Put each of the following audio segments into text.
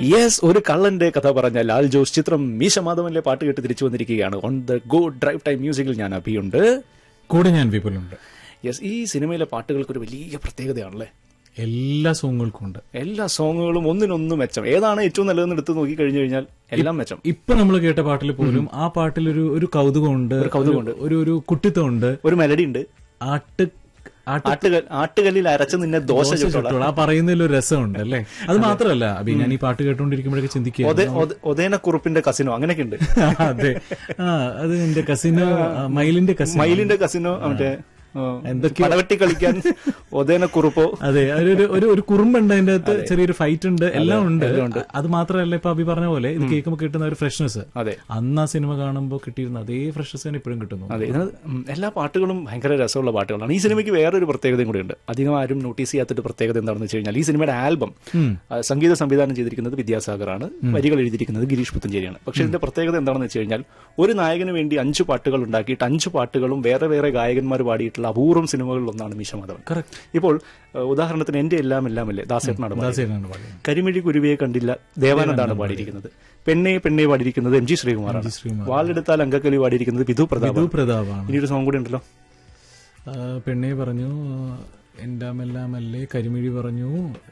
Yes ഒരു കള്ളന്റെ കഥ പറഞ്ഞ ലാൽ ജോസ് ചിത്രം മീശ മാധവനിലെ പാട്ട് കേട്ട് തിരിച്ചു വന്നിരിക്കുകയാണ് on the go drive time മ്യൂസിക്കിൽ ഞാൻ അഭിയുണ്ട് കൂടെ ഞാൻ വിപുലുണ്ട് യെസ് ഈ സിനിമയിലെ പാട്ടുകൾക്ക് ഒരു വലിയ പ്രത്യേകതയാണല്ലേ എല്ലാ സോങ്ങുകൾക്കും ഉണ്ട് എല്ലാ സോങ്ങുകളും ഒന്നിനൊന്നും മെച്ചം ഏതാണ് ഏറ്റവും നല്ലതെന്ന് എടുത്ത് നോക്കി കഴിഞ്ഞു കഴിഞ്ഞാൽ എല്ലാം മെച്ചം ഇപ്പൊ നമ്മൾ കേട്ട പാട്ടിൽ പോലും ആ പാട്ടിൽ ഒരു ഒരു കൗതുകമുണ്ട് കൗതുകമുണ്ട്. ഒരു ഒരു കുട്ടിത്തമുണ്ട് ഒരു മെലഡി ഉണ്ട് ആട്ട് ആട്ട് ആട്ടുകൽ ആട്ടുകല്ലിൽ അരച്ച് നിന്നെ ദോശ ദോശ ചുട്ടോളാം ചുട്ടോളാം. ആ പറയുന്നതിൽ ഒരു രസമുണ്ട് അല്ലേ അത് മാത്രമല്ല അബി ഞാൻ ഈ പാട്ട് കേട്ടോണ്ടിരിക്കുമ്പോഴൊക്കെ ചിന്തിക്കുക ഒതേ- ഒതേ- ഒതേന കുറുപ്പിന്റെ കസിനോ അങ്ങനെയൊക്കെ ഉണ്ട് അതെ ആ അത് എന്റെ കസിനോ മയിലിന്റെ കസിൻ മയിലിന്റെ കസിനോ മറ്റേ ആ, എന്തൊക്കെയോ- പടവെട്ടി കളിക്കാൻ ഒതേന കുറുപ്പോ അതെ ഒരു ഒരു ഒരു കുറുമ്പുണ്ട് അതിന്റെ അകത്ത് ചെറിയൊരു ഫൈറ്റ് ഉണ്ട് എല്ലാം ഉണ്ട് അത് മാത്രമല്ല ഇപ്പൊ അബി പറഞ്ഞ പോലെ ഇത് കേൾക്കുമ്പോൾ കിട്ടുന്ന ഒരു ഫ്രഷ്നെസ് അതെ അന്ന് ആ സിനിമ കാണുമ്പോൾ കിട്ടിയിരുന്ന അതേ ഫ്രഷ്നെസ് തന്നെ ഇപ്പോഴും കിട്ടുന്നു അതെ ഇത് ഉം, എല്ലാ പാട്ടുകളും ഭയങ്കര രസമുള്ള പാട്ടുകളാണ് ഈ സിനിമയ്ക്ക് വേറൊരു പ്രത്യേകതയും കൂടിയുണ്ട് അധികം ആരും നോട്ടീസ് ചെയ്യാത്തൊരു പ്രത്യേകത എന്താണെന്ന് വെച്ച് കഴിഞ്ഞാൽ ഈ സിനിമയുടെ ആൽബം ആ, സംഗീത സംവിധാനം ചെയ്തിരിക്കുന്നത് വിദ്യാസാഗറാണ് വരികൾ എഴുതിയിരിക്കുന്നത് ഗിരീഷ് പുത്തഞ്ചേരിയാണ് പക്ഷേ ഇതിന്റെ പ്രത്യേകത എന്താണെന്ന് വെച്ച് കഴിഞ്ഞാൽ ഒരു നായകന് വേണ്ടി അഞ്ച് പാട്ടുകൾ ഉണ്ടാക്കിയിട്ട് അഞ്ച് പാട്ടുകളും വേറെ വേറെ ഗായകന്മാർ പാടിയിട്ടുള്ള അപൂർവം സിനിമകളിൽ ഒന്നാണ് മീശമാധവൻ കറക്റ്റ് ഇപ്പോൾ ആ, ഉദാഹരണത്തിന് എന്റെ എല്ലാം എല്ലാം അല്ലേ ദാസേട്ടനാണ് പാടിയത്. ദാസേനാണ് പാടിയത് കരിമിഴി കുരുവിയെ കണ്ടില്ല ദേവാനന്ദാണ് പാടിയിരിക്കുന്നത് പെണ്ണെ പെണ്ണെ പാടിയിരിക്കുന്നത് എം ജി ശ്രീകുമാറാണ് ശ്രീകുമാർ. വാളെടുത്താൽ അങ്കക്കലി പാടിയിരിക്കുന്നത് വിധു പ്രതാപ് വിധു പ്രതാപാണ് ഇനി ഒരു സോങ് കൂടി ഉണ്ടല്ലോ ആ, പെണ്ണെ പറഞ്ഞു എന്താമെല്ലാമല്ലേ കരിമിഴി പറഞ്ഞു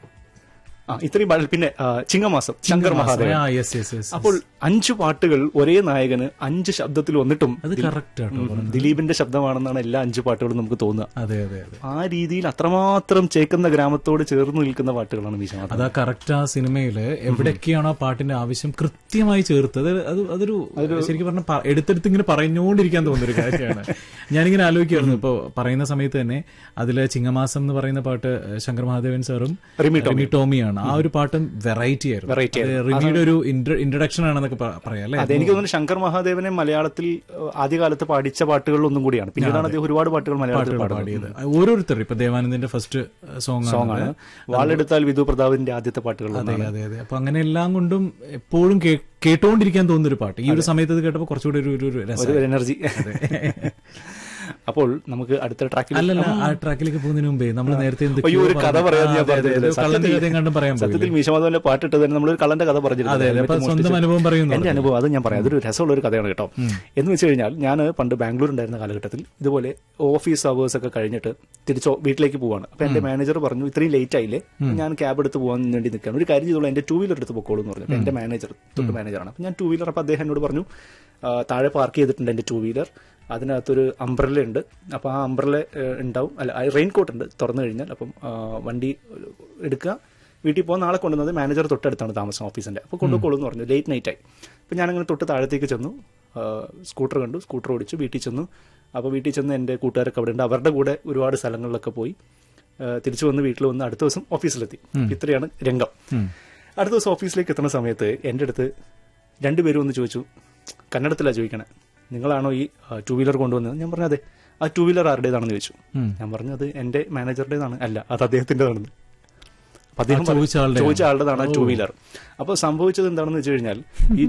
ആ ഇത്രയും പാടൽ പിന്നെ ആ, ചിങ്ങമാസം ശങ്കർ മഹാദേവൻ ആ യെസ് യെസ് യെസ് അപ്പോൾ അഞ്ചു പാട്ടുകൾ ഒരേ നായകന് അഞ്ച് ശബ്ദത്തിൽ വന്നിട്ടും അത് കറക്റ്റ് ആട്ടോ ഉം, ദിലീപിന്റെ ശബ്ദമാണെന്നാണ് എല്ലാ അഞ്ചു പാട്ടുകളും നമുക്ക് തോന്നുക അതെ അതെ അതെ ആ രീതിയിൽ അത്രമാത്രം ചേക്കുന്ന ഗ്രാമത്തോട് ചേർന്ന് നിൽക്കുന്ന പാട്ടുകളാണ് മീശമാധവൻ അതാ കറക്റ്റ് ആ സിനിമയില് എവിടെയൊക്കെയാണോ ആ പാട്ടിന്റെ ആവശ്യം കൃത്യമായി ചേർത്തത് അത് അതൊരു ശരിക്കും പറഞ്ഞ എടുത്തെടുത്ത് ഇങ്ങനെ പറഞ്ഞുകൊണ്ടിരിക്കാൻ തോന്നുന്ന ഒരു കാര്യമാണ് ഞാനിങ്ങനെ ആലോചിക്കായിരുന്നു ഇപ്പൊ പറയുന്ന സമയത്ത് തന്നെ അതില് ചിങ്ങമാസം എന്ന് പറയുന്ന പാട്ട് ശങ്കർ മഹാദേവൻ സാറും റിമി റിമി ടോമിയാണ് ആ ഒരു പാട്ടും വെറൈറ്റി ആയിരുന്നു Variety അത് റിമിയുടെ ഒരു ഇൻട്രഡക്ഷൻ ആണെന്നൊക്കെ പ- പറയാം അല്ലേ അതെ എനിക്ക് തോന്നുന്നു ശങ്കർ മഹാദേവനെ മലയാളത്തിൽ ആ, ആദ്യകാലത്ത് പാടിച്ച പാട്ടുകളിൽ ഒന്നും കൂടിയാണ് പിന്നീടാണ് അദ്ദേഹം ഒരുപാട് പാട്ടുകൾ മലയാളത്തിൽ പാടുന്നത് പാടിയത് ഓരോരുത്തർ ഇപ്പൊ ദേവാനന്ദന്റെ ഫസ്റ്റ് സോങ് സോങ് ആണ് വാളെടുത്താൽ വിധു പ്രതാപിന്റെ ആദ്യത്തെ പാട്ടുകളിൽ അതെ അതെ അതെ അപ്പൊ അങ്ങനെ എല്ലാം കൊണ്ടും എപ്പോഴും കേ- കേട്ടോണ്ടിരിക്കാൻ തോന്നുന്ന ഒരു പാട്ട് ഈ ഒരു സമയത്ത് ഇത് കേട്ടപ്പോൾ കുറച്ചുകൂടി ഒരു ഒരു രസം ഒരു എനർജി അപ്പോൾ നമുക്ക് അടുത്ത ട്രാക്കിൽ അല്ലല്ല ആ ട്രാക്കിലേക്ക് പോകുന്നതിന് മുമ്പേ നമ്മൾ നേരത്തെ എന്തൊക്കെയോ അയ്യോ ഒരു കഥ പറഞ്ഞു. പറയാൻ ആ, ഞാൻ അതെ, അതെ, പറഞ്ഞില്ലേ? ഒരു കള്ളന്റെ സത്യത്തിൽ- കഥയും കണ്ടും പറയാൻ പോയി സത്യത്തിൽ മീശമാധവന്റെ പാട്ടിട്ട് തന്നെ നമ്മളൊരു കള്ളന്റെ കഥ പറഞ്ഞിരുന്നു അതെ, അതെ. അപ്പൊ ഹെൽമെറ്റ് സ്വന്തം മോഷ്ടിച്ച്. അനുഭവം പറയുന്നു എന്റെ അനുഭവം അത് ഞാൻ പറയാം അതൊരു രസമുള്ള ഒരു കഥയാണ് കേട്ടോ എന്ന് വെച്ച് കഴിഞ്ഞാൽ ഞാൻ പണ്ട് ബാംഗ്ലൂർ ഉണ്ടായിരുന്ന കാലഘട്ടത്തിൽ ഇതുപോലെ ഓഫീസ് അവേഴ്സ് ഒക്കെ കഴിഞ്ഞിട്ട് തിരിച്ച് വീട്ടിലേക്ക് പോവാണ് അപ്പൊ എന്റെ മാനേജർ പറഞ്ഞു ഇത്രയും ലേറ്റ് ആയില്ലേ ഞാൻ ക്യാബ് എടുത്ത് പോകാൻ വേണ്ടി നിൽക്കുകയാണ് ഒരു കാര്യം ചെയ്തോളൂ എന്റെ ടൂ വീലർ എടുത്ത് പൊക്കോളൂ എന്ന് പറഞ്ഞു അപ്പൊ എന്റെ മാനേജർ തൊട്ട് മാനേജറാണ് അപ്പൊ ഞാൻ ടൂ വീലർ അപ്പൊ അദ്ദേഹം എന്നോട് പറഞ്ഞു ആ, താഴെ പാർക്ക് ചെയ്തിട്ടുണ്ട് എന്റെ ടൂ വീലർ അതിനകത്തൊരു അംബ്രല്ല ഉണ്ട് അപ്പോൾ ആ അംബ്രല്ല ഉണ്ടാവും അല്ല റെയിൻ കോട്ട് ഉണ്ട് തുറന്നു കഴിഞ്ഞാൽ അപ്പം ആ, വണ്ടി എടുക്കുക വീട്ടിൽ പോകാൻ നാളെ കൊണ്ടുവന്നത് മാനേജർ തൊട്ടടുത്താണ് താമസം ഓഫീസിന്റെ അപ്പോൾ കൊണ്ടുപോകുള്ളൂ എന്ന് പറഞ്ഞു ലേറ്റ് നൈറ്റ് ആയി അപ്പോൾ ഞാനങ്ങനെ തൊട്ട് താഴത്തേക്ക് ചെന്നു ആ, സ്കൂട്ടർ കണ്ടു സ്കൂട്ടർ ഓടിച്ചു വീട്ടിൽ ചെന്നു അപ്പോൾ വീട്ടിൽ ചെന്ന് എൻ്റെ കൂട്ടുകാരൊക്കെ അവിടെ ഉണ്ട് അവരുടെ കൂടെ ഒരുപാട് സ്ഥലങ്ങളിലൊക്കെ പോയി ആ, തിരിച്ചു വന്ന് വീട്ടിൽ വന്ന് അടുത്ത ദിവസം ഓഫീസിലെത്തി ഇത്രയാണ് രംഗം അടുത്ത ദിവസം ഓഫീസിലേക്ക് എത്തുന്ന സമയത്ത് എൻ്റെ അടുത്ത് രണ്ടുപേരും ഒന്ന് ചോദിച്ചു കന്നഡത്തിലാണ് ചോദിക്കണേ നിങ്ങളാണോ ഈ ടൂ വീലർ കൊണ്ടുവന്നത് ഞാൻ പറഞ്ഞു അതെ ആ ടൂ വീലർ ആരുടേതാണെന്ന് ചോദിച്ചു ഞാൻ പറഞ്ഞു അത് എൻ്റെ മാനേജറുടേതാണ് അല്ല അത് അദ്ദേഹത്തിൻ്റെതാണെന്ന് അപ്പൊ അദ്ദേഹം ചോദിച്ച പറഞ്ഞു, ആളുടെയാണ്. ചോദിച്ച ആളുടേതാണ് ടൂ വീലർ അപ്പോൾ സംഭവിച്ചത് എന്താണെന്ന് വെച്ച് കഴിഞ്ഞാൽ ഈ